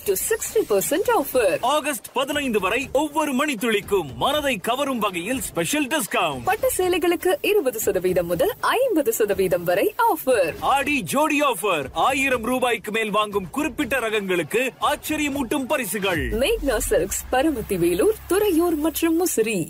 To sixty percent offer August பதினைந்து வரை ஒவ்வொரு மணித்துளிக்கும் மனதை கவரும் வகையில் ஸ்பெஷல் டிஸ்கவுண்ட் பட்டு சேலைகளுக்கு இருபது சதவீதம் முதல் ஐம்பது சதவீதம் வரை ஆஃபர் ஆடி ஜோடி ஆஃபர் ஆயிரம் ரூபாய்க்கு மேல் வாங்கும் குறிப்பிட்ட ரகங்களுக்கு ஆச்சரியமூட்டும் பரிசுகள் மேக்னா சில்க்ஸ் பரமத்தி வேலூர் துறையூர் மற்றும் முசிறி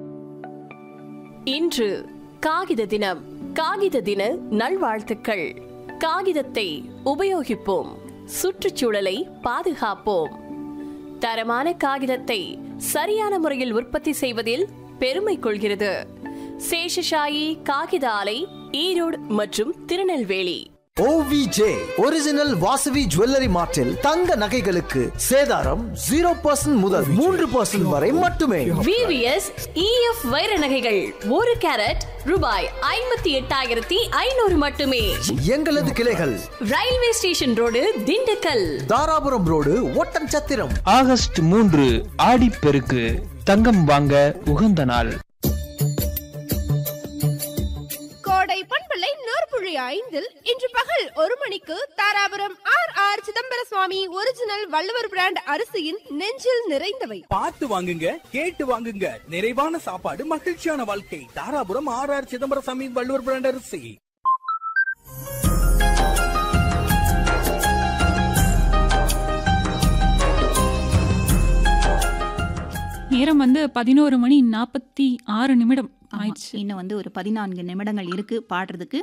இன்று காகித தினம் காகித தின நல்வாழ்த்துக்கள் காகிதத்தை உபயோகிப்போம் சுற்றுச்சூழலை பாதுகாப்போம் தரமான காகிதத்தை சரியான முறையில் உற்பத்தி செய்வதில் பெருமை கொள்கிறது சேஷசாயி காகித ஆலை ஈரோடு மற்றும் Tirunelveli OVJ original Vasavi jewellery மார்ட்டில் தங்க நகைகளுக்கு சேதாரம் ஜீரோ பர்சன்ட் முதல் மூன்று பர்சன்ட் வரை மட்டுமே விவிஎஸ் இஎஃப் வைர நகைகள் ஒரு கேரட் ரூபாய் ஐம்பத்தி எட்டாயிரத்தி ஐநூறு மட்டுமே எங்களது கிளைகள் railway station road Dindigul Dharapuram road Oddanchatram August மூன்று ஆடிப்பெருக்கு தங்கம் வாங்க உகந்த நாள் கோடை பண்பலை நூற்புழி ஐந்தில் இன்று பகல் ஒரு மணிக்கு Dharapuram R R Chidambara Swami original Valluvar brand அரிசியின் நெஞ்சில் நிறைந்தவை பார்த்து வாங்குங்க கேட்டு வாங்குங்க நிறைவான சாப்பாடு மகிழ்ச்சியான வாழ்க்கை Dharapuram R R Chidambaraswami Valluvar brand அரிசி நேரம் வந்து பதினோரு மணி நாற்பத்தி ஆறு நிமிடம் ஆமா, ஆயிடுச்சு இன்னும் வந்து ஒரு பதினான்கு நிமிடங்கள் இருக்குது பாடுறதுக்கு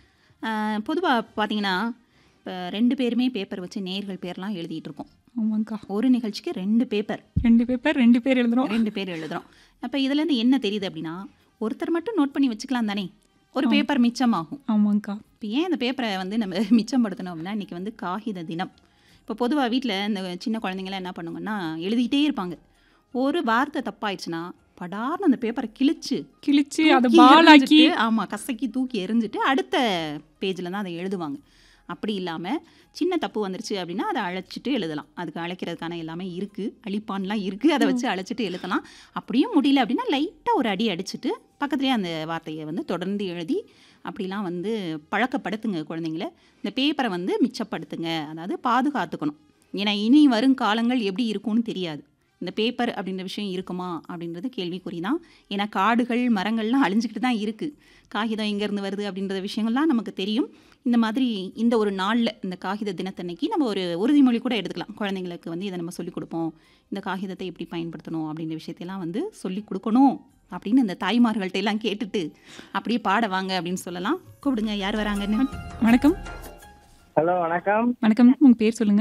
பொதுவாக பார்த்தீங்கன்னா இப்போ ரெண்டு பேருமே பேப்பர் வச்சு நேர்கள் பேர்லாம் எழுதிட்டு இருக்கோம் ஆமாங்க்கா ஒரு நிகழ்ச்சிக்கு ரெண்டு பேப்பர் ரெண்டு பேப்பர் ரெண்டு பேர் எழுதுறோம் ரெண்டு பேர் எழுதுறோம் அப்போ இதுலேருந்து என்ன தெரியுது அப்படின்னா ஒருத்தர் மட்டும் நோட் பண்ணி வச்சுக்கலாம் தானே ஒரு பேப்பர் மிச்சமாகும் ஆமாங்க்கா இப்போ ஏன் இந்த பேப்பரை வந்து நம்ம மிச்சப்படுத்தணும் அப்படின்னா இன்றைக்கி வந்து காகித தினம் இப்போ பொதுவாக வீட்டில் இந்த சின்ன குழந்தைங்களாம் என்ன பண்ணுங்கன்னா எழுதிட்டே இருப்பாங்க ஒரு வார்த்தை தப்பாயிடுச்சுன்னா படார்னு அந்த பேப்பரை கிழிச்சு கிழிச்சு அதை தூக்கி பாலாக்கி எறிஞ்சிட்டு, ஆமா கசக்கி தூக்கி எரிஞ்சிட்டு அடுத்த பேஜில் தான் அதை எழுதுவாங்க அப்படி இல்லாமல் சின்ன தப்பு வந்துருச்சு அப்படின்னா அதை அழைச்சிட்டு எழுதலாம் அதுக்கு அழைக்கிறதுக்கான எல்லாமே இருக்குது அழிப்பான்லாம் இருக்குது அதை வச்சு அழைச்சிட்டு எழுதலாம் அப்படியும் முடியல அப்படின்னா லைட்டாக ஒரு அடி அடிச்சுட்டு பக்கத்துலேயே அந்த வார்த்தையை வந்து தொடர்ந்து எழுதி அப்படிலாம் வந்து பழக்கப்படுத்துங்க குழந்தைங்கள இந்த பேப்பரை வந்து மிச்சப்படுத்துங்க அதாவது பாதுகாத்துக்கணும் ஏன்னா இனி வரும் காலங்கள் எப்படி இருக்கும்னு தெரியாது இந்த பேப்பர் அப்படின்ற விஷயம் இருக்குமா அப்படின்றது கேள்விக்குறி தான் ஏன்னா காடுகள் மரங்கள்லாம் அழிஞ்சிக்கிட்டு தான் இருக்குது காகிதம் எங்கேருந்து வருது அப்படின்ற விஷயங்கள்லாம் நமக்கு தெரியும் இந்த மாதிரி இந்த ஒரு நாளில் இந்த காகித தினத்தன்னைக்கு நம்ம ஒரு உறுதிமொழி கூட எடுத்துக்கலாம் குழந்தைங்களுக்கு வந்து இதை நம்ம சொல்லிக் கொடுப்போம் இந்த காகிதத்தை எப்படி பயன்படுத்தணும் அப்படின்ற விஷயத்தையெல்லாம் வந்து சொல்லிக் கொடுக்கணும் அப்படின்னு இந்த தாய்மார்கள்ட்ட எல்லாம் கேட்டுட்டு அப்படியே பாட வாங்க அப்படின்னு சொல்லலாம் கூப்பிடுங்க யார் வராங்கன்னு வணக்கம் ஹலோ வணக்கம் வணக்கம் உங்க பேர் சொல்லுங்க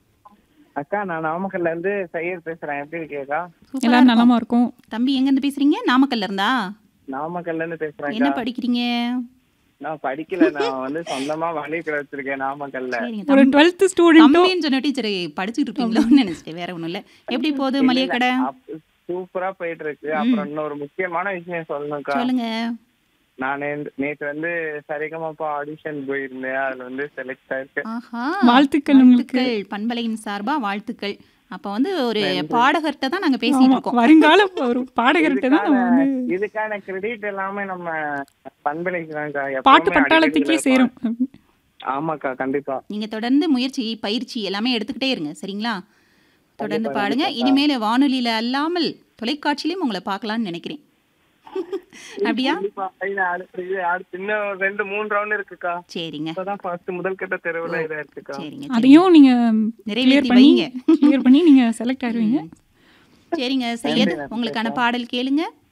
அக்கா நான் நாமக்கல்ல இருந்து சையர் பேசுறேன் எப்படி இருக்கேக்கா சூப்பரா எல்லாரும் இருக்கும். நலமா இருக்கும் தம்பி எங்கேருந்து பேசுறீங்க நாமக்கல்ல இருந்தா நாமக்கல்ல இருந்து என்ன பேசுறேன்க்கா படிக்கிறீங்க நான் படிக்கல நான் வந்து சொந்தமா வழி வச்சிருக்கேன் நாமக்கல்ல சரிங்க ஒரு தம்பி- டுவெல்த் ஸ்டூடெண்ட்டும் தம்பின்னு சொன்ன டீச்சர் படிச்சுட்டு இருப்பீங்களோன்னு நினைச்சிட்டேன் வேற ஒண்ணும் இல்ல எப்படி போகுது மளிகை கடை அப்- சூப்பரா போயிட்டு இருக்கு அப்புறம் இன்னொரு முக்கியமான விஷயம் சொல்லணும்க்கா சொல்லுங்க நான் நேற்று வந்து சரிகமாப்பா ஆடிஷன் போயிருந்தேன் அதுல வந்து செலக்ட் ஆயிருக்கேன் ஆஹா வாழ்த்துக்கள் உங்களுக்கு. வாழ்த்துக்கள் பண்பலையின் சார்பா வாழ்த்துக்கள் அப்ப வந்து ஒரு பாடகர்கிட்ட தான் நாங்க பேசிட்டு ஆமா, இருக்கோம் வருங்கால ஒரு பாடகர்கிட்ட தான் நம்ம வந்து இதுக்கான- இதுக்கான கிரெடிட் எல்லாமே நம்ம பண்பலைக்கு தான்க்கா பாட்டு எப்பவுமே பட்டாளத்துக்கே அடிக்கடி சேரும் ஆமாக்கா கண்டிப்பா நீங்க தொடர்ந்து முயற்சி பயிற்சி எல்லாமே எடுத்துக்கிட்டே இருங்க சரிங்களா தொடர்ந்து கண்டிப்பா, பாடுங்க கண்டிப்பா. இனிமேல் வானொலியில அல்லாமல் தொலைக்காட்சியிலையும் உங்களை பார்க்கலாம்னு நினைக்கிறேன் அப்படியா கண்டிப்பா. இது அடுத்து இது அடுத்து இன்னும் ரெண்டு மூணு ரவுண்ட் இருக்குக்கா சரிங்க இப்பதான் ஃபர்ஸ்ட் முதல் கட்ட தெருவுல இதா இருக்குக்கா சரிங்க அதையும் நீங்க நிறைவேற்றி கிளியர் பண்ணி வைங்க. கிளியர் பண்ணி நீங்க செலக்ட் ஆயிருவீங்க சரிங்க சையத் உங்களுக்கான பாடல் கேளுங்க